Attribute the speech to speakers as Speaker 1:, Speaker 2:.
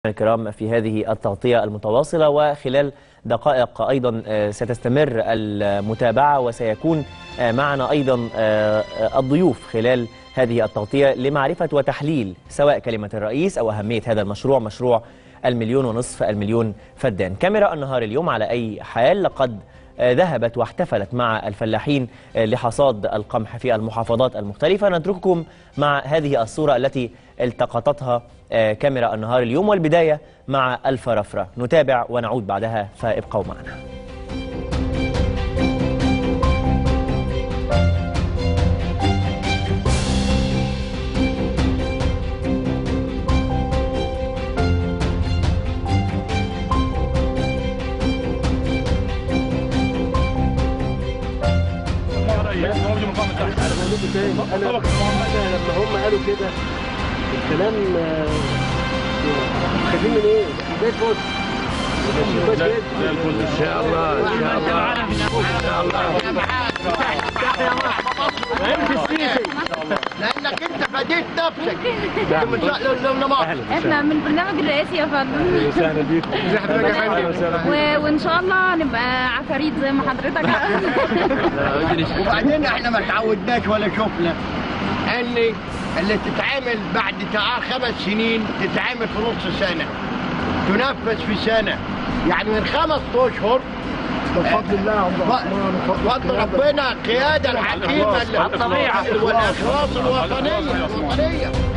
Speaker 1: الكرام في هذه التغطية المتواصلة وخلال دقائق أيضا ستستمر المتابعة وسيكون معنا أيضا الضيوف خلال هذه التغطية لمعرفة وتحليل سواء كلمة الرئيس أو أهمية هذا المشروع مشروع المليون ونصف المليون فدان كاميرا النهار اليوم على أي حال لقد ذهبت واحتفلت مع الفلاحين لحصاد القمح في المحافظات المختلفة نترككم مع هذه الصورة التي التقطتها كاميرا النهار اليوم والبداية مع الفرافرة نتابع ونعود بعدها فابقوا معنا
Speaker 2: انا لما هم قالوا كده الكلام خايفين من ايه؟ زي الفل
Speaker 3: زي الفل ان شاء الله ان شاء الله ان شاء الله
Speaker 4: لانك انت فديت نفسك من شأن النمط
Speaker 5: احنا من البرنامج الرئاسي يا فندم
Speaker 3: وسهلا بيكم
Speaker 5: و... وان شاء الله نبقى عفاريت زي ما حضرتك عارف.
Speaker 4: وبعدين احنا ما تعودناش ولا شفنا ان اللي تتعامل بعد تعال خمس سنين تتعامل في نص سنه تنفذ في سنه يعني من خمس اشهر
Speaker 2: بفضل الله يا عبد الرحمن
Speaker 4: فضل ربنا القياده الحكيمه الطبيعه والاخلاص الوطنيه الوطنيه